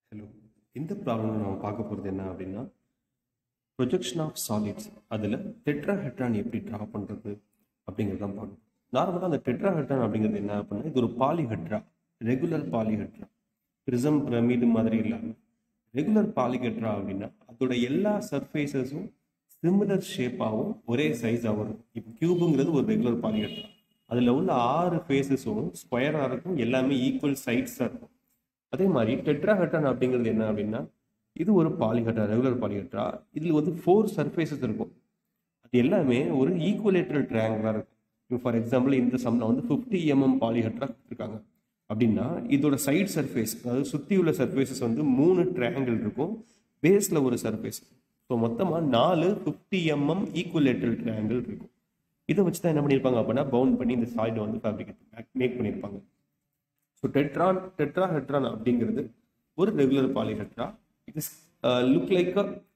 Hello இந்த problem நம்ம பார்க்க போகிறது என்ன அப்படின்னா ப்ரொஜெக்ஷன் ஆஃப் சாலிட்ஸ் அதில் டெட்ராஹெட்ரான் எப்படி ட்ரா பண்ணுறது அப்படிங்கிறது தான் பார்க்கணும் நார்மலாக அந்த டெட்ராஹெட்ரான் அப்படிங்கிறது என்ன அப்படின்னா இது ஒரு polyhedra regular polyhedra prism pyramid மாதிரி இல்லாமல் ரெகுலர் பாலிஹெட்ரா அப்படின்னா அதோட எல்லா சர்ஃபேஸஸும் சிமிலர் ஷேப்பாகவும் ஒரே சைஸாகவும் இருக்கும் இப்போ கியூபுங்கிறது ஒரு ரெகுலர் பாலிஹெட்ரா அதில் உள்ள ஆறு ஃபேஸஸும் ஸ்கொயராக இருக்கும் எல்லாமே ஈக்குவல் சைட்ஸாக இருக்கும் அதே மாதிரி டெட்ராஹெட்ரான் அப்படிங்கிறது என்ன அப்படின்னா இது ஒரு பாலிஹெட்ரா ரெகுலர் பாலிஹெட்ரா இதில் வந்து ஃபோர் சர்ஃபேசஸ் இருக்கும் அது எல்லாமே ஒரு ஈக்குவலேட்டரல் ட்ரையாங்கிளாக இருக்கும் இப்போ ஃபார் எக்ஸாம்பிள் இந்த சம்மில் வந்து ஃபிஃப்டி எம்எம் பாலிஹெட்ரா கொடுத்துருக்காங்க அப்படின்னா இதோட சைட் சர்ஃபேஸ் அதாவது சுற்றி உள்ள சர்ஃபேசஸ் வந்து மூணு ட்ரையாங்கிள் இருக்கும் பேஸில் ஒரு சர்ஃபேஸ் ஸோ மொத்தமாக நாலு ஃபிஃப்டி எம்எம் ஈக்குவலேட்டரல் ட்ரையாங்கிள் இருக்கும் இதை வச்சு தான் என்ன பண்ணியிருப்பாங்க அப்படின்னா பவுண்ட் பண்ணி இந்த சாலிடை வந்து ஃபேப்ரிகேட் மேக் பண்ணியிருப்பாங்க ஸோ டெட்ரான் டெட்ராஹெட்ரான் அப்படிங்கிறது ஒரு regular polyhedra it is look like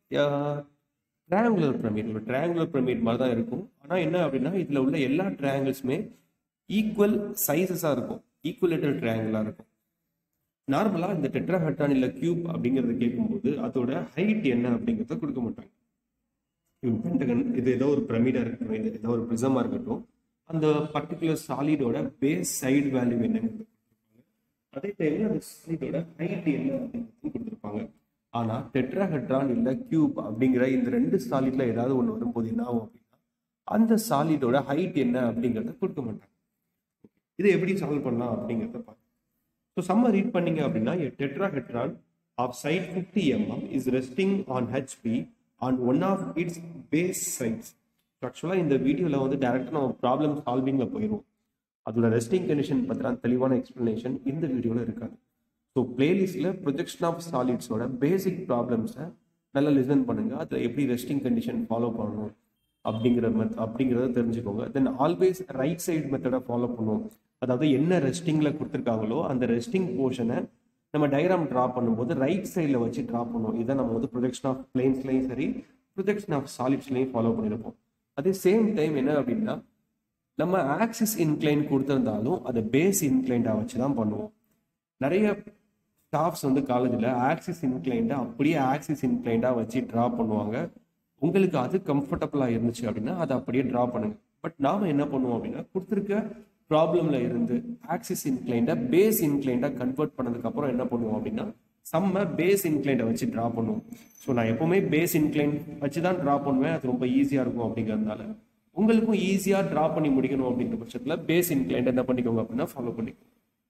triangular pyramid ஒரு ட்ரையாங்குலர் பிரமிட் மாதிரி தான் இருக்கும் ஆனால் என்ன அப்படின்னா இதில் உள்ள எல்லா ட்ரையாங்கிள்ஸுமே ஈக்குவல் சைஸஸாக இருக்கும் ஈக்குவலேட்டர் ட்ரையாங்கிளாக இருக்கும் நார்மலாக இந்த டெட்ராஹெட்ரான் இல்லை கியூப் அப்படிங்கிறத கேட்கும்போது அதோட ஹைட் என்ன அப்படிங்கிறத கொடுக்க மாட்டாங்க இப்போ பென்டகன் இது ஏதோ ஒரு பிரமிடாக இருக்கட்டும் இது ஏதோ ஒரு ப்ரிசமாக இருக்கட்டும் அந்த பர்டிகுலர் சாலிடோட பேஸ் சைடு வேல்யூ என்னங்கிறது அதே டைம்ல அந்த சாலிடோட ஹைட் என்ன அப்படிங்கிறது கொடுத்துருப்பாங்க ஆனா டெட்ராஹெட்ரான் இல்ல கியூப் அப்படிங்கிற இந்த ரெண்டு சாலிட்ல ஏதாவது ஒன்று வரும்போது என்ன ஆகும் அப்படின்னா அந்த சாலிடோட ஹைட் என்ன அப்படிங்கிறத கொடுக்க மாட்டாங்க இதை எப்படி சால்வ் பண்ணலாம் அப்படிங்கிறத பார்க்கலாம் ஸோ சம்ம ரீட் பண்ணீங்க அப்படின்னா tetrahedron of side fifty mm is resting on HP on one of its base sides ஆக்சுவலாக இந்த வீடியோவில் வந்து டேரெக்டாக நம்ம ப்ராப்ளம் சால்விங்கில் போயிடுவோம் அதோட ரெஸ்டிங் கண்டிஷன் பற்றின தெளிவான எக்ஸ்ப்ளனேஷன் இந்த வீடியோவில் இருக்காது ஸோ பிளேலிஸ்ட்டில் ப்ரொஜெக்ஷன் ஆஃப் சாலிட்ஸோட பேசிக் ப்ராப்ளம்ஸை நல்லா லிசன் பண்ணுங்கள் அதில் எப்படி ரெஸ்டிங் கண்டிஷன் ஃபாலோ பண்ணணும் அப்படிங்கிற மெத் அப்படிங்கிறத தெரிஞ்சுக்கோங்க தென் ஆல்வேஸ் ரைட் சைடு மெத்தடை ஃபாலோ பண்ணுவோம் அதாவது என்ன ரெஸ்டிங்கில் கொடுத்துருக்காங்களோ அந்த ரெஸ்டிங் போர்ஷனை நம்ம டயக்ராம் ட்ரா பண்ணும்போது ரைட் சைடில் வச்சு ட்ரா பண்ணுவோம் இதை நம்ம வந்து ப்ரொஜெக்ஷன் ஆஃப் பிளேன்ஸ்லையும் சரி ப்ரொஜெக்ஷன் ஆஃப் சாலிட்ஸ்லையும் ஃபாலோ பண்ணியிருப்போம் அதே சேம் டைம் என்ன அப்படின்னா நம்ம ஆக்சிஸ் இன்க்ளைன் கொடுத்துருந்தாலும் அதை பேஸ் இன்க்ளைண்டாக வச்சு தான் பண்ணுவோம் நிறைய ஸ்டாஃப்ஸ் வந்து காலேஜில் ஆக்சிஸ் இன்க்ளைண்டை அப்படியே ஆக்சிஸ் இன்க்ளைண்டாக வச்சு ட்ரா பண்ணுவாங்க உங்களுக்கு அது கம்ஃபர்டபுளாக இருந்துச்சு அப்படின்னா அதை அப்படியே ட்ரா பண்ணுங்க பட் நாம் என்ன பண்ணுவோம் அப்படின்னா கொடுத்துருக்க ப்ராப்ளம்ல இருந்து ஆக்சிஸ் இன்க்ளைண்டை பேஸ் இன்க்ளைண்டாக கன்வெர்ட் பண்ணதுக்கப்புறம் என்ன பண்ணுவோம் அப்படின்னா செம்ம பேஸ் இன்க்ளைண்டை வச்சு ட்ரா பண்ணுவோம் ஸோ நான் எப்பவுமே பேஸ் இன்க்ளைன் வச்சு தான் ட்ரா பண்ணுவேன் அது ரொம்ப ஈஸியாக இருக்கும் அப்படிங்கிறதுனால உங்களுக்கும் ஈஸியாக ட்ரா பண்ணி முடிக்கணும் அப்படிங்கிற பட்சத்தில் பேஸ் இன்க்ளைண்ட் என்ன பண்ணிக்கோங்க அப்படின்னா ஃபாலோ பண்ணிக்கோங்க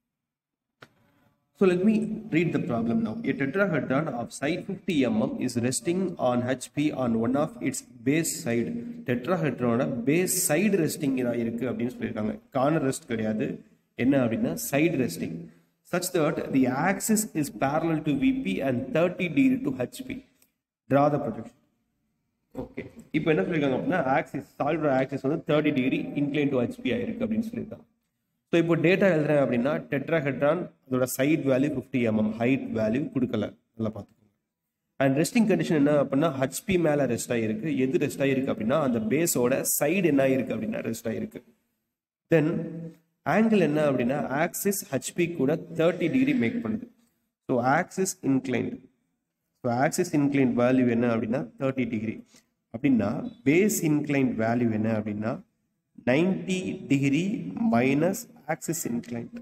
So let me read the problem now. A tetrahedron of side 50 mm is resting on HP on one of its base side. டெட்ராஹெட்ரோட பேஸ் சைடு ரெஸ்டிங் இருக்கு அப்படின்னு சொல்லியிருக்காங்க கார்னர் ரெஸ்ட் கிடையாது என்ன அப்படின்னா side resting such that the axis is parallel to VP and 30 degree to HP. Draw the projection. Okay இப்போ என்ன சொல்லியிருக்காங்க அப்படின்னா ஆக்சிஸ் சாலிடோட ஆக்சிஸ் வந்து thirty degree incline to HP ஆயிருக்கு அப்படின்னு சொல்லியிருக்காங்க ஸோ இப்போ டேட்டா எழுதுறேன் அப்படின்னா டெட்ராஹெட்ரான் அதோட side value fifty mm height value கொடுக்கல நல்லா பார்த்துக்கோங்க அண்ட் ரெஸ்டிங் கண்டிஷன் என்ன அப்படின்னா ஹச்பி மேலே ரெஸ்ட் ஆகிருக்கு எது ரெஸ்ட் ஆகிருக்கு அப்படின்னா அந்த பேஸோட சைடு என்ன ஆயிருக்கு அப்படின்னா ரெஸ்ட் ஆகிருக்கு தென் ஆங்கிள் என்ன அப்படின்னா ஆக்சிஸ் ஹச்பி கூட தேர்ட்டி டிகிரி மேக் பண்ணுது so axis inclined so axis inclined value என்ன அப்படின்னா தேர்ட்டி டிகிரி அப்படின்னா பேஸ் இன்க்ளைன்ட் வேல்யூ என்ன அப்படின்னா ninety degree minus axis inclined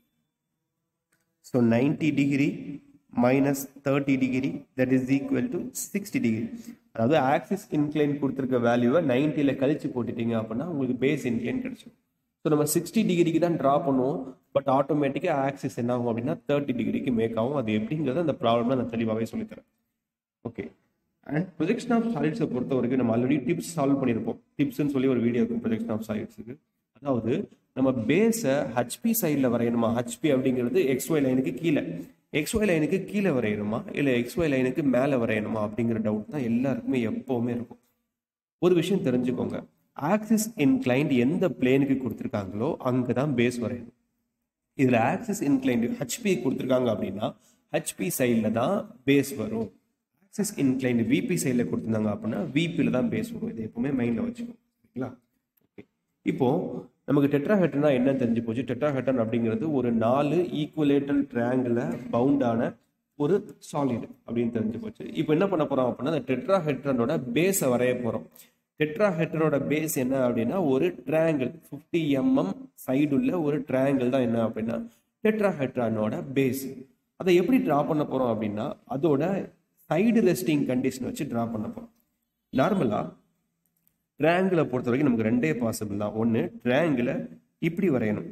so ninety degree minus thirty degree that is equal to sixty degree அதாவது axis incline கொடுத்துருக்க வேல்யூவை நைன்ட்டியில் கழிச்சு போட்டுட்டீங்க அப்படின்னா உங்களுக்கு பேஸ் இன்க்ளைன் கிடைச்சிடும் ஸோ நம்ம சிக்ஸ்டி டிகிரிக்கு தான் ட்ரா பண்ணுவோம் பட் ஆட்டோமேட்டிக்காக ஆக்சிஸ் என்ன ஆகும் அப்படின்னா தேர்ட்டி டிகிரிக்கு மேக் ஆகும் அது எப்படிங்கிறது அந்த ப்ராப்ளம் நான் தெளிவாகவே சொல்லித்தரேன் ஓகே அண்ட் ப்ரொஜெக்ஷன் ஆஃப் சாலிட்ஸை பொறுத்த வரைக்கும் நம்ம ஆல்ரெடி டிப்ஸ் சால்வ் பண்ணியிருப்போம் டிப்ஸ்னு சொல்லி ஒரு வீடியோ இருக்கும் ப்ரொஜெக்ஷன் ஆஃப் சாலிட்ஸுக்கு அதாவது நம்ம பேஸை ஹச்பி சைடில் வரையணுமா ஹச்பி அப்படிங்கிறது எக்ஸ்ஒய் லைனுக்கு கீழே எக்ஸ்ஒய் லைனுக்கு கீழே வரையணுமா இல்லை எக்ஸ்ஒய் லைனுக்கு மேலே வரையணுமா அப்படிங்கிற டவுட் தான் எல்லாருக்குமே எப்போவுமே இருக்கும் ஒரு விஷயம் தெரிஞ்சுக்கோங்க ஆக்சிஸ் இன்க்ளைண்ட் எந்த பிளேனுக்கு கொடுத்துருக்காங்களோ அங்கே தான் பேஸ் வரையணும் இதில் ஆக்சிஸ் இன்க்ளைண்ட் ஹச்பி கொடுத்துருக்காங்க அப்படின்னா ஹச்பி சைடில் தான் பேஸ் வரும் ஆக்சிஸ் இன்க்ளைண்ட் விபி சைடில் கொடுத்துருந்தாங்க அப்படின்னா விபியில் தான் பேஸ் வரும் இது எப்பவுமே மைண்டில் வச்சுக்கோங்க சரிங்களா ஓகே இப்போ நமக்கு டெட்ராஹெட்ரனா என்ன தெரிஞ்சு போச்சு டெட்ராஹெட்ரன் அப்படிங்கிறது ஒரு நாலு ஈக்குவலேட்டல் ட்ரையாங்கிள பவுண்டான ஒரு சாலிட் அப்படின்னு தெரிஞ்சு போச்சு இப்போ என்ன பண்ண போறோம் அப்படின்னா அந்த டெட்ராஹெட்ரனோட பேஸை வரைய போறோம் டெட்ராஹெட்ரனோட பேஸ் என்ன அப்படின்னா ஒரு ட்ரையாங்கிள் ஃபிஃப்டி எம்எம் சைடுள்ள ஒரு ட்ரையாங்கிள் தான் என்ன அப்படின்னா டெட்ராஹெட்ரானோட பேஸ் அதை எப்படி டிரா பண்ண போறோம் அப்படின்னா அதோட சைடு ரெஸ்டிங் கண்டிஷன் வச்சு டிரா பண்ண போறோம் நார்மலா ட்ரையாங்கிளை பொறுத்த வரைக்கும் நமக்கு ரெண்டே பாசிபிள் தான் ஒன்று ட்ரையாங்கிளை இப்படி வரையணும்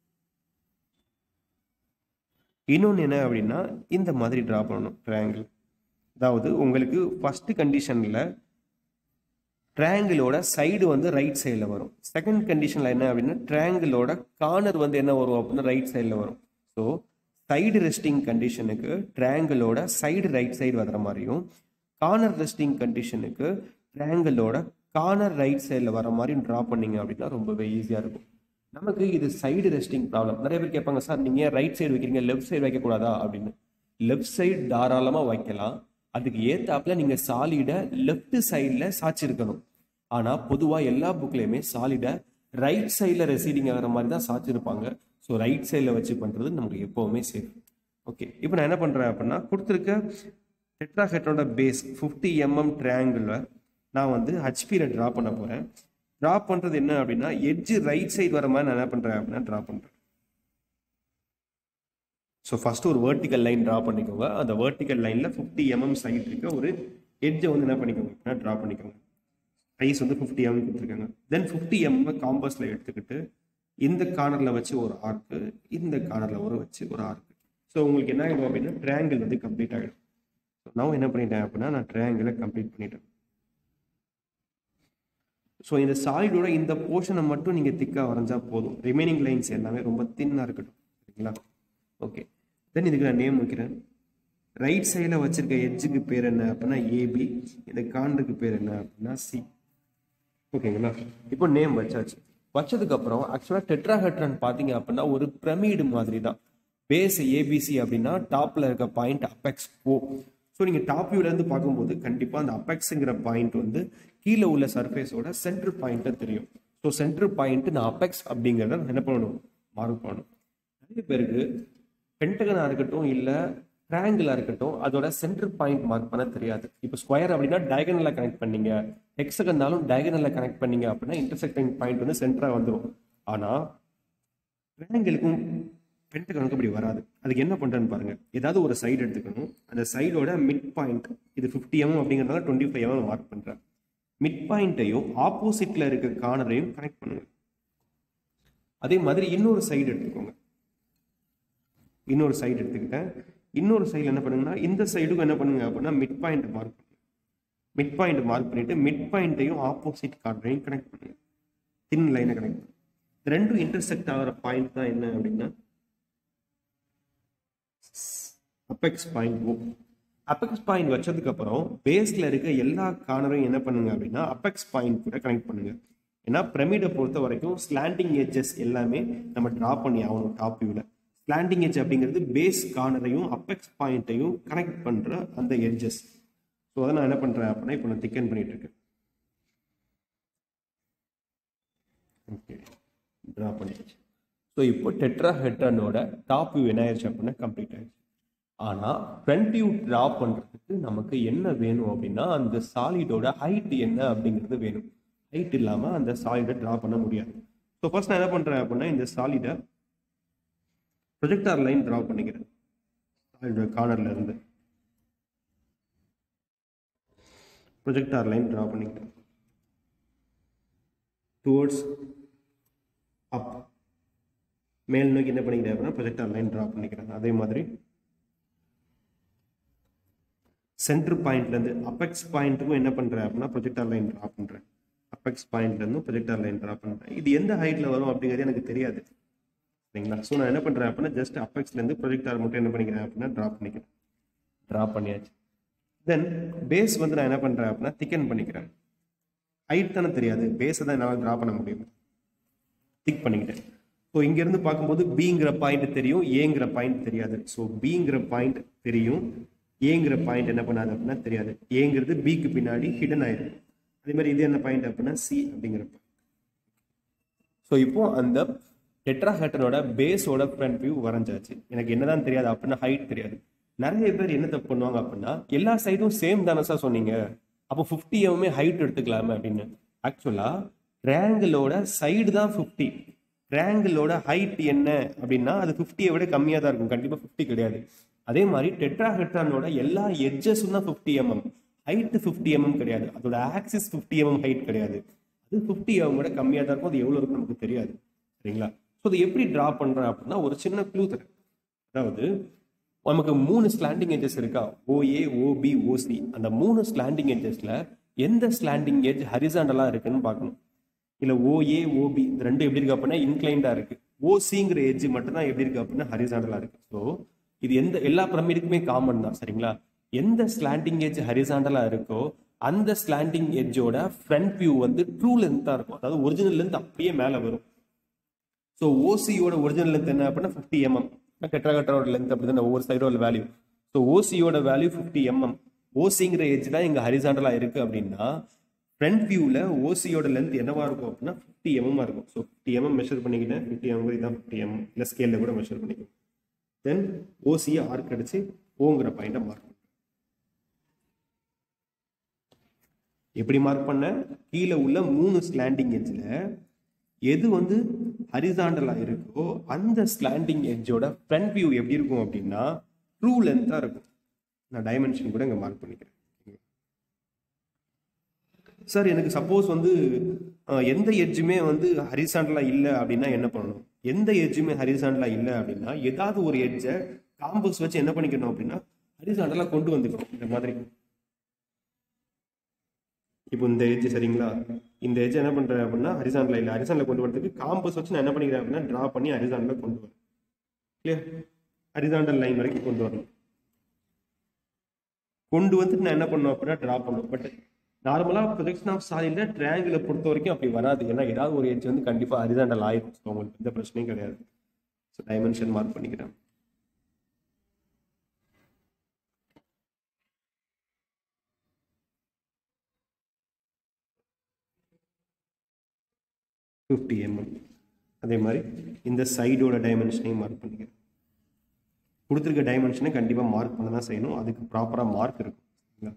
இன்னொன்று என்ன அப்படின்னா இந்த மாதிரி ட்ரா பண்ணணும் ட்ரையாங்கிள் அதாவது உங்களுக்கு ஃபர்ஸ்ட் கண்டிஷனில் ட்ரையாங்கிளோட சைடு வந்து ரைட் சைடில் வரும் செகண்ட் கண்டிஷனில் என்ன அப்படின்னா ட்ரையாங்கிளோட கார்னர் வந்து என்ன வரும் அப்படின்னா ரைட் சைடில் வரும் ஸோ சைடு ரெஸ்டிங் கண்டிஷனுக்கு ட்ரையாங்கிளோட சைடு ரைட் சைடு வர மாதிரியும் கார்னர் ரெஸ்டிங் கண்டிஷனுக்கு ட்ரையாங்கிளோட கார்னர் ரைட் சைடில் வர மாதிரியும் ட்ரா பண்ணீங்க அப்படின்னா ரொம்பவே ஈஸியாக இருக்கும் நமக்கு இது சைடு ரெஸ்டிங் ப்ராப்ளம் நிறைய பேர் கேட்பாங்க சார் நீங்கள் ரைட் சைடு வைக்கிறீங்க லெஃப்ட் சைடு வைக்கக்கூடாதா அப்படின்னு லெஃப்ட் சைடு தாராளமாக வைக்கலாம் அதுக்கு ஏத்தாப்புல நீங்க சாலிட லெஃப்ட் சைடில் சாய்ச்சிருக்கணும் ஆனா பொதுவா எல்லா புக்லயுமே சாலிட ரைட் சைடில் ரெசீடிங் ஆகிற மாதிரி தான் சாய்ச்சிருப்பாங்க ஸோ ரைட் சைடில் வச்சு பண்றது நமக்கு எப்பவுமே சேஃப் ஓகே இப்போ நான் என்ன பண்றேன் அப்படின்னா கொடுத்துருக்க டெட்ராஹெட்டோட பேஸ் ஃபிஃப்டி எம்எம் ட்ரையாங்கிளில் நான் வந்து ஹச்பியில் ட்ரா பண்ண போறேன் ட்ரா பண்றது என்ன அப்படின்னா எட்ஜ் ரைட் சைடு வர மாதிரி நான் என்ன பண்றேன் அப்படின்னா ட்ரா பண்றேன் ஸோ ஃபர்ஸ்ட் ஒரு வேர்ட்டிக்கல் லைன் ட்ரா பண்ணிக்கோங்க அந்த வேர்ட்டிக்கல் லைனில் ஃபிஃப்டி எம்எம் சைட் இருக்க ஒரு எட்ஜை வந்து என்ன பண்ணிக்கோங்க அப்படின்னா ட்ரா பண்ணிக்கோங்க ப்ரைஸ் வந்து ஃபிஃப்டி எம்எம் கொடுத்துருக்காங்க தென் ஃபிஃப்டி எம்எம் காம்பஸில் எடுத்துக்கிட்டு இந்த கார்னரில் வச்சு ஒரு ஆர்க்கு இந்த கார்னரில் ஒரு வச்சு ஒரு ஆர்க்கு ஸோ உங்களுக்கு என்ன ஆகிடும் அப்படின்னா ட்ரையாங்கிள் வந்து கம்ப்ளீட் ஆகிடும் ஸோ நான் என்ன பண்ணிட்டேன் அப்படின்னா நான் ட்ரையாங்கிளை கம்ப்ளீட் பண்ணிட்டேன் ஸோ இந்த சாலிடோட இந்த போர்ஷனை மட்டும் நீங்கள் திக்காக வரைஞ்சா போதும் ரிமைனிங் லைன்ஸ் எல்லாமே ரொம்ப தின்னாக இருக்கட்டும் சரிங்களா ஓகே தென் இதுக்கு நான் நேம் வைக்கிறேன் ரைட் சைடில் வச்சிருக்க எட்ஜுக்கு பேர் என்ன அப்படின்னா ஏபி இந்த காண்டுக்கு பேர் என்ன அப்படின்னா சி ஓகேங்களா இப்போ நேம் வச்சாச்சு வச்சதுக்கப்புறம் ஆக்சுவலாக டெட்ராஹெட்ரன் பார்த்தீங்க அப்படின்னா ஒரு பிரமிடு மாதிரி தான் பேஸ் ஏபிசி அப்படின்னா டாப்பில் இருக்க பாயிண்ட் அப்பெக்ஸ் ஓ ஸோ நீங்கள் டாப் வியூலேருந்து பார்க்கும்போது கண்டிப்பாக அந்த அப்பெக்ஸுங்கிற பாயிண்ட் வந்து கீழே உள்ள சர்ஃபேஸோட சென்டர் பாயிண்ட்டை தெரியும் ஸோ சென்டர் பாயிண்ட் நான் அப்பெக்ஸ் அப்படிங்கிறத என்ன பண்ணணும் மார்க் பண்ணணும் நிறைய பேருக்கு பென்டகனாக இருக்கட்டும் இல்லை ட்ரையாங்கிளாக இருக்கட்டும் அதோட சென்டர் பாயிண்ட் மார்க் பண்ண தெரியாது இப்போ ஸ்கொயர் அப்படின்னா டயகனலாக கனெக்ட் பண்ணீங்க ஹெக்ஸகன்னாலும் டயகனலாக கனெக்ட் பண்ணீங்க அப்படின்னா இன்டர்செக்டிங் பாயிண்ட் வந்து சென்டராக வந்துடும் ஆனால் ட்ரையாங்கிளுக்கும் பென்டகனுக்கும் இப்படி வராது அதுக்கு என்ன பண்ணுறேன்னு பாருங்க ஏதாவது ஒரு சைடு எடுத்துக்கணும் அந்த சைடோட மிட் பாயிண்ட் இது ஃபிஃப்டி எம்எம் அப்படிங்கிறதால டுவெண்ட்டி ஃபைவ் எம்எம் மார்க் பண்ணுறேன் மிட் பாயிண்ட்டையும் ஆப்போசிட்ல இருக்க கார்னரையும் கனெக்ட் பண்ணுங்க அதே மாதிரி இன்னொரு சைடு எடுத்துக்கோங்க இன்னொரு சைடு எடுத்துக்கிட்டேன் இன்னொரு சைடில் என்ன பண்ணுங்கன்னா இந்த சைடுக்கும் என்ன பண்ணுங்க அப்படின்னா மிட் பாயிண்ட் மார்க் பண்ணுங்க மிட் பாயிண்ட் மார்க் பண்ணிட்டு மிட் பாயிண்ட்டையும் ஆப்போசிட் கார்டரையும் கனெக்ட் பண்ணுங்க தின் லைனை கனெக்ட் பண்ணுங்க இந்த ரெண்டும் இன்டர்செக்ட் ஆகிற பாயிண்ட் தான் என்ன அப்படின்னா apex point O apex point வச்சதுக்கு அப்புறம் பேஸ்ல இருக்க எல்லா கார்னரையும் என்ன பண்ணுங்க அப்படின்னா அப்பெக்ஸ் பாயிண்ட் கூட கனெக்ட் பண்ணுங்க ஏன்னா பிரமிடை பொறுத்த வரைக்கும் ஸ்லாண்டிங் எட்ஜஸ் எல்லாமே நம்ம டிரா பண்ணி ஆகணும் டாப் வியூவில் ஸ்லாண்டிங் எட்ஜ் அப்படிங்கிறது பேஸ் கார்னரையும் அப்பெக்ஸ் பாயிண்ட்டையும் கனெக்ட் பண்ற அந்த எட்ஜஸ் ஸோ அதை நான் என்ன பண்றேன் அப்படின்னா இப்போ நான் திக்கன் பண்ணிட்டு இருக்கேன் ஓகே ட்ரா பண்ணியாச்சு ஸோ இப்போ டெட்ரா ஹெட்ரனோட டாப் வியூ என்ன ஆயிடுச்சு அப்படின்னா கம்ப்ளீட் ஆயிடுச்சு ஆனால் ஃப்ரண்ட் வியூ ட்ரா பண்ணுறதுக்கு நமக்கு என்ன வேணும் அப்படின்னா அந்த சாலிடோட ஹைட் என்ன அப்படிங்கிறது வேணும் ஹைட் இல்லாமல் அந்த சாலிடை ட்ரா பண்ண முடியாது ஸோ ஃபர்ஸ்ட் நான் என்ன பண்ணுறேன் அப்படின்னா இந்த சாலிடை ப்ரொஜெக்டார் லைன் ட்ரா பண்ணிக்கிறேன் சாலிடோட கார்னர்ல இருந்து ப்ரொஜெக்டார் லைன் ட்ரா பண்ணிக்கிறேன் டுவோர்ட்ஸ் அப் மேல் நோக்கி என்ன பண்ணிக்கிறேன் அப்படின்னா ப்ரொஜெக்டார் லைன் ட்ரா பண்ணிக்கிறேன் அதே மாதிரி சென்டர் பாயிண்ட்லேருந்து அப்பெக்ஸ் பாயிண்ட்டுக்கும் என்ன பண்ணுறேன் அப்படின்னா ப்ரொஜெக்டார் லைன் ட்ரா பண்ணுறேன் அப்பெக்ஸ் பாயிண்ட்லேருந்து ப்ரொஜெக்டார் லைன் ட்ரா பண்ணுறேன் இது எந்த ஹைட்டில் வரும் அப்படிங்கிறது எனக்கு தெரியாது சரிங்களா ஸோ நான் என்ன பண்ணுறேன் அப்படின்னா ஜஸ்ட் அப்பெக்ஸ்லேருந்து ப்ரொஜெக்டார் மட்டும் என்ன பண்ணிக்கிறேன் அப்படின்னா ட்ரா பண்ணிக்கிறேன் ட்ரா பண்ணியாச்சு தென் பேஸ் வந்து நான் என்ன பண்ணுறேன் அப்படின்னா திக்கன் பண்ணிக்கிறேன் ஹைட் தானே தெரியாது பேஸை தான் என்னால் ட்ரா பண்ண முடியும் திக் பண்ணிக்கிட்டேன் ஸோ இங்கேருந்து பார்க்கும்போது பிங்கிற பாயிண்ட் தெரியும் ஏங்கிற பாயிண்ட் தெரியாது ஸோ பிங்கிற பாயிண்ட் தெரியும் ஏங்கிற பாயிண்ட் என்ன பண்ணாது அப்படின்னா தெரியாது ஏங்கிறது பிக்கு பின்னாடி ஹிடன் ஆயிடும் அதே மாதிரி இது என்ன பாயிண்ட் அப்படின்னா சி அப்படிங்கிற பாயிண்ட் ஸோ இப்போ அந்த டெட்ராஹெட்டனோட பேஸோட ஃப்ரண்ட் வியூ வரைஞ்சாச்சு எனக்கு என்னதான் தெரியாது அப்படின்னா ஹைட் தெரியாது நிறைய பேர் என்ன தப்பு பண்ணுவாங்க அப்படின்னா எல்லா சைடும் சேம் தானே சார் சொன்னீங்க அப்போ ஃபிஃப்டி எம்எம்ஏ ஹைட் எடுத்துக்கலாமே அப்படின்னு ஆக்சுவலா ட்ரையாங்கிளோட சைடு தான் ஃபிஃப்டி ட்ரையாங்கிளோட ஹைட் என்ன அப்படின்னா அது ஃபிஃப்டியை விட கம்மியாக தான் இருக்கும் கண்டிப்பாக ஃபிஃப்டி கிடையாது அதே மாதிரி டெட்ராஹெட்ரானோட எல்லா எட்ஜஸும் தான் fifty mm height fifty mm கிடையாது அதோட ஆக்சிஸ் ஃபிஃப்டி எம்எம் ஹைட் கிடையாது அது ஃபிஃப்டி எம்எம் விட கம்மியாக தான் இருக்கும் அது எவ்வளோ இருக்கும் நமக்கு தெரியாது சரிங்களா ஸோ அதை எப்படி ட்ரா பண்ணுறேன் அப்படின்னா ஒரு சின்ன க்ளூ தரேன் அதாவது நமக்கு மூணு ஸ்லாண்டிங் எட்ஜஸ் இருக்கா ஓஏ ஓபி ஓசி அந்த மூணு ஸ்லாண்டிங் எட்ஜஸ்ல எந்த ஸ்லாண்டிங் எட்ஜ் ஹரிசாண்டலா இருக்குன்னு பார்க்கணும் இல்ல ஓஏ ஓபி இந்த ரெண்டு எப்படி இருக்கு அப்படின்னா இன்க்ளைண்டா இருக்கு ஓசிங்கிற எட்ஜ் மட்டும் தான் எப்படி இருக்கு அப்படின்னா ஹரிசாண்டலா இருக்கு ஸோ இது எந்த எல்லா பிரமிடுக்குமே காமன் தான் சரிங்களா எந்த ஸ்லாண்டிங் எட்ஜ் ஹரிசாண்டலா இருக்கோ அந்த ஸ்லாண்டிங் எட்ஜோட ஃப்ரண்ட் வியூ வந்து ட்ரூ லென்த்தா இருக்கும் அதாவது ஒரிஜினல் லென்த் அப்படியே மேலே வரும் ஸோ ஓசியோட ஒரிஜினல் லென்த் என்ன அப்படின்னா ஃபிஃப்டி எம்எம் டெட்ராகட்டரோட லென்த் அப்படி தான் ஒவ்வொரு சைடோட வேல்யூ ஸோ ஓசியோட வேல்யூ ஃபிஃப்டி எம்எம் ஓசிங்கிற ஏஜ் தான் இங்கே ஹரிசாண்டலாக இருக்கு அப்படின்னா ஃப்ரண்ட் வியூவில் ஓசியோட லென்த் என்னவா இருக்கும் அப்படின்னா ஃபிஃப்டி எம்எம்மா இருக்கும் ஸோ ஃபிஃப்டி எம்எம் மெஷர் பண்ணிக்கிட்டேன் ஃபிஃப்டி எம்எம் இதான் ஃபிஃப்டி எம்எம் இல்லை ஸ்கேலில் கூட மெஷர் பண்ணிக்கும் தென் ஓசியை ஆர்க் அடிச்சு ஓங்கிற பாயிண்ட்டை மார்க் பண்ணுறேன் எப்படி மார்க் பண்ண கீழே உள்ள மூணு ஸ்லாண்டிங் எட்ஜில் எது வந்து ஹரிசாண்டலா இருக்கோ அந்த ஸ்லாண்டிங் எட்ஜோட ஃப்ரண்ட் வியூ எப்படி இருக்கும் அப்படின்னா ட்ரூ லென்த்தா இருக்கும் நான் டைமென்ஷன் கூட இங்க மார்க் பண்ணிக்கிறேன் சார் எனக்கு சப்போஸ் வந்து அஹ், எந்த எட்ஜுமே வந்து ஹரிசாண்டலா இல்லை அப்படின்னா என்ன பண்ணணும் எந்த எட்ஜுமே ஹரிசாண்டலா இல்லை அப்படின்னா ஏதாவது ஒரு எட்ஜை காம்பஸ் வச்சு என்ன பண்ணிக்கணும் அப்படின்னா ஹரிசாண்டலா கொண்டு வந்துக்கணும் இந்த மாதிரி இப்போ இந்த எட்ஜ் சரிங்களா இந்த எட்ஜ் என்ன பண்றேன் அப்படின்னா ஹரிசான்ல இல்ல ஹரிசான்ல கொண்டு வரதுக்கு காம்பஸ் வச்சு நான் என்ன பண்ணிக்கிறேன் அப்படின்னா டிரா பண்ணி ஹரிசான்ல கொண்டு வரேன் கிளியர் ஹரிசாண்டல் லைன் வரைக்கும் கொண்டு வரணும் கொண்டு வந்துட்டு நான் என்ன பண்ணுவேன் அப்படின்னா டிரா பண்ணுவேன் பட் நார்மலா ப்ரொஜெக்ஷன் ஆஃப் சாலில ட்ரையாங்கிளை பொறுத்த வரைக்கும் அப்படி வராது ஏன்னா ஏதாவது ஒரு எட்ஜ் வந்து கண்டிப்பா ஹரிசாண்டல் ஆயிடும் So, உங்களுக்கு எந்த பிரச்சனையும் கிடையாது ஸோ டைமென்ஷன் மார்க் பண்ணிக்கிறேன் ஃபிஃப்டி எம்எம் அதே மாதிரி இந்த சைடோட டைமென்ஷனையும் மார்க் பண்ணிக்கிறேன் கொடுத்துருக்க டைமென்ஷனை கண்டிப்பாக மார்க் பண்ண தான் செய்யணும் அதுக்கு ப்ராப்பராக மார்க் இருக்கும் சரிங்களா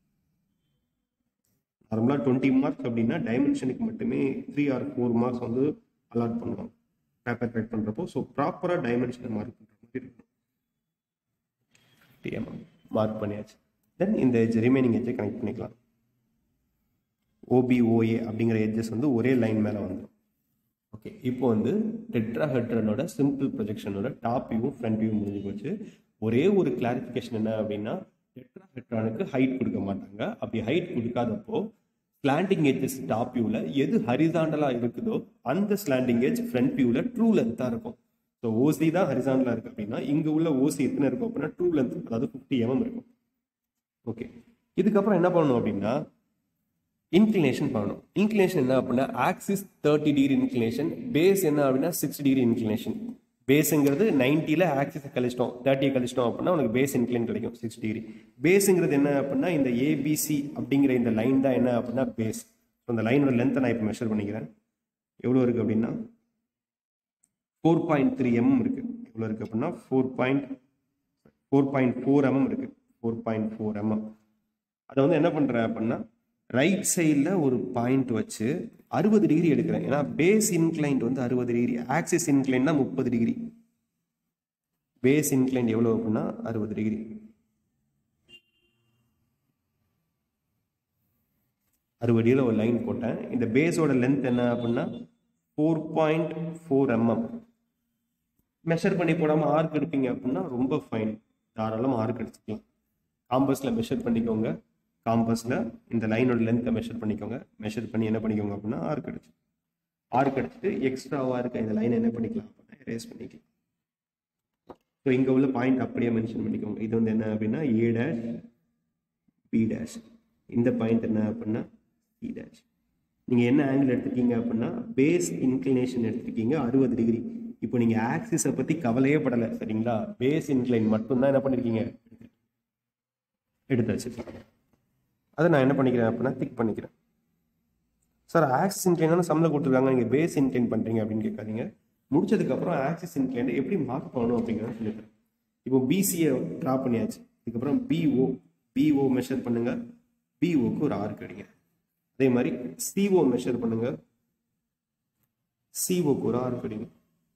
நார்மலாக டுவெண்ட்டி மார்க்ஸ் அப்படின்னா டைமென்ஷனுக்கு மட்டுமே த்ரீ ஆர் ஃபோர் மார்க்ஸ் வந்து அலாட் பண்ணுவாங்க பேப்பர் ரைட் பண்ணுறப்போ ஸோ ப்ராப்பராக டைமென்ஷனை மார்க் பண்ணுற மாதிரி இருக்கும் டிஎம்எம் மார்க் பண்ணியாச்சு தென் இந்த எஜ் ரிமைனிங் எஜ்ஜை கனெக்ட் பண்ணிக்கலாம் ஓபிஓஏ அப்படிங்கிற எட்ஜஸ் வந்து ஒரே லைன் மேலே வந்துடும் ஓகே இப்போ வந்து டெட்ராஹெட்ரனோட சிம்பிள் ப்ரொஜெக்ஷனோட டாப் வியூ ஃப்ரண்ட் வியூ முடிஞ்சு போச்சு ஒரே ஒரு கிளாரிஃபிகேஷன் என்ன அப்படின்னா டெட்ராஹெட்ரானுக்கு ஹைட் கொடுக்க மாட்டாங்க அப்படி ஹைட் கொடுக்காதப்போ ஸ்லாண்டிங் எட்ஜஸ் டாப் வியூவில் எது ஹரிசாண்டலாக இருக்குதோ அந்த ஸ்லாண்டிங் எட்ஜ் ஃப்ரண்ட் வியூவில் ட்ரூ லென்த்தாக இருக்கும் ஸோ ஓசி தான் ஹரிசாண்டலாக இருக்குது அப்படின்னா இங்கே உள்ள ஓசி எத்தனை இருக்கும் அப்படின்னா ட்ரூ லென்த் அதாவது ஃபிஃப்டி எம்எம் இருக்கும் ஓகே இதுக்கப்புறம் என்ன பண்ணணும் அப்படின்னா இன்க்ளினேஷன் பண்ணணும் இன்க்ளினேஷன் என்ன அப்படின்னா axis thirty degree inclination base என்ன அப்படின்னா சிக்ஸ் டிகிரி இன்க்ளினேஷன் பேஸுங்கிறது நைன்ட்டியில் ஆக்சிஸை கழிச்சிட்டோம் தேர்ட்டியை கழிச்சிட்டோம் அப்படின்னா உனக்கு பேஸ் இன்க்ளைன் கிடைக்கும் சிக்ஸ் டிகிரி பேஸுங்கிறது என்ன அப்படின்னா இந்த ஏபிசி அப்படிங்கிற இந்த லைன் தான் என்ன அப்படின்னா பேஸ் ஸோ அந்த லைனோட லென்த்தை நான் இப்போ மெஷர் பண்ணிக்கிறேன் எவ்வளோ இருக்குது அப்படின்னா ஃபோர் பாயிண்ட் த்ரீ எம்எம் இருக்குது எவ்வளோ இருக்குது அப்படின்னா four point four point four mm இருக்குது ஃபோர் பாயிண்ட் ஃபோர் எம்எம் அதை வந்து என்ன பண்ணுறேன் அப்படின்னா ரைட் சைடில் ஒரு பாயிண்ட் வச்சு அறுபது டிகிரி எடுக்கிறேன் ஏன்னா பேஸ் இன்க்ளைண்ட் வந்து அறுபது டிகிரி ஆக்சிஸ் இன்க்ளைண்ட் முப்பது டிகிரி பேஸ் இன்க்ளைண்ட் எவ்வளோ அப்படின்னா அறுபது டிகிரி அறுபது டிகிரியில் ஒரு லைன் போட்டேன் இந்த பேஸோட லென்த் என்ன அப்படின்னா four point four mm measure பண்ணி போடாமல் ஆர்க் எடுப்பீங்க அப்படின்னா ரொம்ப ஃபைன் தாராளமாக ஆர்க் எடுத்துக்கலாம் காம்பஸில் மெஷர் பண்ணிக்கோங்க காம்பஸில் இந்த லைனோட லென்த்தை மெஷர் பண்ணிக்கோங்க மெஷர் பண்ணி என்ன பண்ணிக்கோங்க அப்படின்னா ஆர்க் அடிச்சு ஆர்க் அடிச்சுட்டு எக்ஸ்ட்ராவாக இருக்க இந்த லைனை என்ன பண்ணிக்கலாம் அப்படின்னா எரேஸ் பண்ணிக்கலாம் ஸோ இங்கே உள்ள பாயிண்ட் அப்படியே மென்ஷன் பண்ணிக்கோங்க இது வந்து என்ன அப்படின்னா ஏ டேஷ் பி டேஷ் இந்த பாயிண்ட் என்ன அப்படின்னா சி டேஷ் நீங்கள் என்ன ஆங்கிள் எடுத்துருக்கீங்க அப்படின்னா பேஸ் இன்க்ளினேஷன் எடுத்துருக்கீங்க அறுபது டிகிரி இப்போ நீங்கள் ஆக்சிஸை பற்றி கவலையே படலை சரிங்களா பேஸ் இன்க்ளைன் மட்டும்தான் என்ன பண்ணியிருக்கீங்க எடுத்து வச்சுக்கலாம் அதை நான் என்ன பண்ணிக்கிறேன் அப்படின்னா திக் பண்ணிக்கிறேன் சார் ஆக்சிஸ் இன்க்ளைனான சம்மில் கொடுத்துருக்காங்க நீங்கள் பேஸ் இன்க்ளைன் பண்ணுறீங்க அப்படின்னு கேட்காதீங்க முடிச்சதுக்கப்புறம் ஆக்சிஸ் இன்க்ளைன் எப்படி மார்க் பண்ணணும் அப்படிங்கிறத சொல்லிக்கிறேன் இப்போ பிசியை ட்ரா பண்ணியாச்சு இதுக்கப்புறம் பிஓ பிஓ மெஷர் பண்ணுங்க பிஓக்கு ஒரு ஆர்க் அடிங்க அதே மாதிரி சிஓ மெஷர் பண்ணுங்க சிஓக்கு ஒரு ஆர்க் அடிங்க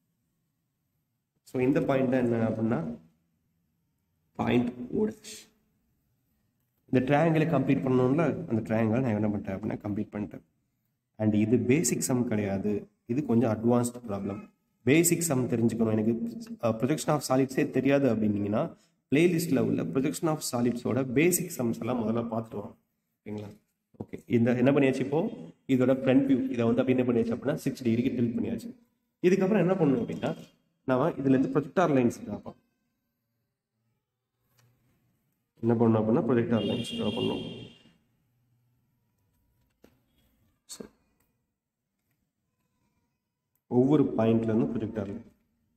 ஸோ இந்த பாயிண்ட் தான் என்ன அப்படின்னா பாயிண்ட் ஓடச் இந்த ட்ரையாங்கிளை கம்ப்ளீட் பண்ணணும்ல அந்த ட்ரையாங்கிள் நான் என்ன பண்ணிட்டேன் அப்படின்னா கம்ப்ளீட் பண்ணிட்டேன் அண்ட் இது பேசிக் சம் கிடையாது இது கொஞ்சம் அட்வான்ஸ்டு ப்ராப்ளம் பேசிக் சம் தெரிஞ்சுக்கணும் எனக்கு ப்ரொஜெக்ஷன் ஆஃப் சாலிட்ஸே தெரியாது அப்படின்னீங்கன்னா பிளேலிஸ்ட்டில் உள்ள ப்ரொஜெக்ஷன் ஆஃப் சாலிட்ஸோட பேசிக் சம்ஸ் எல்லாம் முதல்ல பார்த்துட்டு வரோம் ஓகேங்களா ஓகே இந்த என்ன பண்ணியாச்சு இப்போ இதோட ஃப்ரண்ட் வியூ இதை வந்து அப்படி என்ன பண்ணியாச்சு அப்படின்னா சிக்ஸ் டிகிரிக்கு டில் பண்ணியாச்சு இதுக்கப்புறம் என்ன பண்ணணும் அப்படின்னா நான் இதுலேருந்து ப்ரொஜெக்டார் லைன்ஸ் பார்ப்போம் என்ன பண்ணணும் அப்படின்னா ப்ரொஜெக்டார் லைன்ஸ் ட்ரா பண்ணணும் So, ஒவ்வொரு பாயிண்ட்ல இருந்து ப்ரொஜெக்டார் லைன்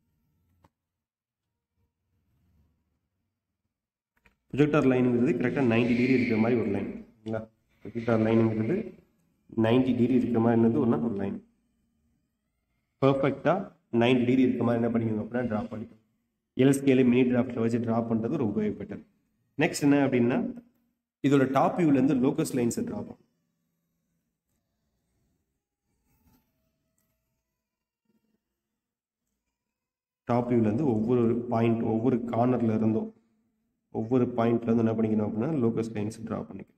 ப்ரொஜெக்டார் லைனுங்கிறது கரெக்டாக நைன்டி டிகிரி இருக்கிற மாதிரி ஒரு லைன் ஓகேங்களா ப்ரொஜெக்டார் லைனுங்கிறது நைன்டி டிகிரி இருக்கிற மாதிரி என்னது ஒன்றா ஒரு லைன் பர்ஃபெக்டாக நைன்டி டிகிரி இருக்கிற மாதிரி என்ன பண்ணிக்கணும் அப்படின்னா ட்ரா பண்ணிக்கணும் எல் ஸ்கேலு மினி டிராஃப்டில் வச்சு ட்ரா பண்ணுறது ரொம்பவே பெட்டர் நெக்ஸ்ட் என்ன அப்படின்னா இதோட டாப் வியூலேருந்து லோக்கஸ் லைன்ஸை ட்ரா பண்ணும் டாப் வியூலேருந்து ஒவ்வொரு பாயிண்ட் ஒவ்வொரு கார்னரில் இருந்தும் ஒவ்வொரு பாயிண்ட்ல இருந்து என்ன பண்ணிக்கணும் அப்படின்னா லோக்கஸ் லைன்ஸ் ட்ரா பண்ணிக்கணும்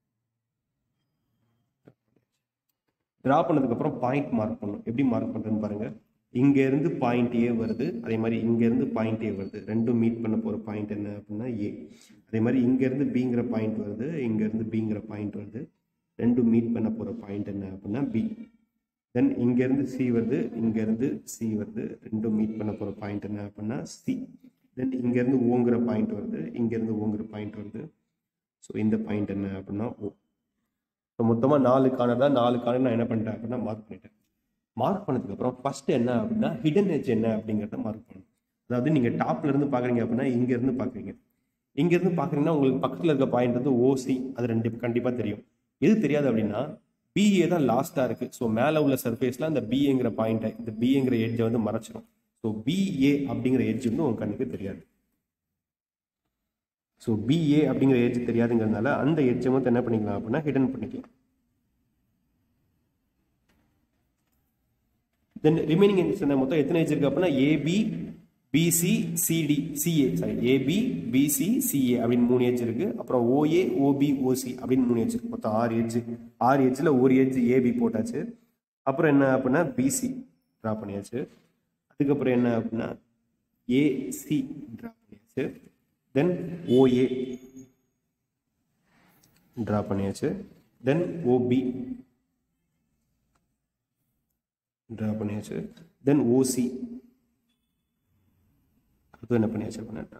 ட்ரா பண்ணதுக்கப்புறம் பாயிண்ட் மார்க் பண்ணணும் எப்படி மார்க் பண்ணுறதுன்னு பாருங்க இங்க இருந்து பாயிண்ட் ஏ வருது அதே மாதிரி இங்க இருந்து பாயிண்ட் ஏ வருது ரெண்டும் மீட் பண்ண போற பாயிண்ட் என்ன அப்படின்னா ஏ அதே மாதிரி இங்க இருந்து பிங்கிற பாயிண்ட் வருது இங்க இருந்து பிங்கிற பாயிண்ட் வருது ரெண்டும் மீட் பண்ண போற பாயிண்ட் என்ன அப்படின்னா பி தென் இங்க இருந்து சி வருது இங்க இருந்து சி வருது ரெண்டும் மீட் பண்ண போற பாயிண்ட் என்ன அப்படின்னா சி தென் இங்க இருந்து ஓங்கிற பாயிண்ட் வருது இங்க இருந்து ஓங்கிற பாயிண்ட் வருது ஸோ இந்த பாயிண்ட் என்ன அப்படின்னா ஓ ஸோ மொத்தமாக நாலு கார்னர் தான் நாலு கார்னர் நான் என்ன பண்ணிட்டேன் அப்படின்னா மார்க் பண்ணிட்டேன் மார்க் பண்ணதுக்கப்புறம் ஃபர்ஸ்ட் என்ன அப்படின்னா ஹிடன் எட்ஜ் என்ன அப்படிங்கிறத மார்க் பண்ணணும் அதாவது நீங்கள் டாப்ல இருந்து பார்க்குறீங்க அப்படின்னா இங்க இருந்து பார்க்குறீங்க இங்க இருந்து பார்க்குறீங்கன்னா உங்களுக்கு பக்கத்தில் இருக்க பாயிண்ட் வந்து ஓசி அது ரெண்டு கண்டிப்பாக தெரியும் எது தெரியாது அப்படின்னா பிஏ தான் லாஸ்ட்டாக இருக்குது ஸோ மேலே உள்ள சர்ஃபேஸில் அந்த பிஏங்கிற பாயிண்ட்டை இந்த பிஏங்கிற எட்ஜை வந்து மறைச்சிரும் ஸோ பிஏ அப்படிங்கிற எட்ஜ் வந்து உங்க கண்ணுக்கு தெரியாது ஸோ பிஏ அப்படிங்கிற எட்ஜ் தெரியாதுங்கிறதுனால அந்த எட்ஜை மட்டும் என்ன பண்ணிக்கலாம் அப்படின்னா ஹிடன் பண்ணிக்கலாம் தென் ரிமைனிங் எட்ஜ் என்ன மொத்தம் எத்தனை எட்ஜ் இருக்கு அப்படின்னா AB BC CD CA sorry AB BC CA அப்படின்னு மூணு எட்ஜ் இருக்கு அப்புறம் ஓஏ ஓபி ஓசி அப்படின்னு மூணு எட்ஜ் இருக்கு மொத்தம் ஆறு எட்ஜ் ஆறு எட்ஜில் ஒரு எட்ஜ் ஏபி போட்டாச்சு அப்புறம் என்ன அப்படின்னா பிசி ட்ரா பண்ணியாச்சு அதுக்கப்புறம் என்ன அப்படின்னா ஏசி ட்ரா பண்ணியாச்சு தென் ஓஏ ட்ரா பண்ணியாச்சு தென் ஓபி ட்ரா பண்ணியாச்சு தென் ஓசி அடுத்து என்ன பண்ணியாச்சு அப்படின்னா draw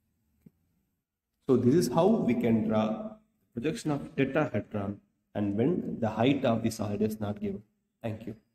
so this is how we can draw projection of tetrahedron and when the height of the solid is not given thank you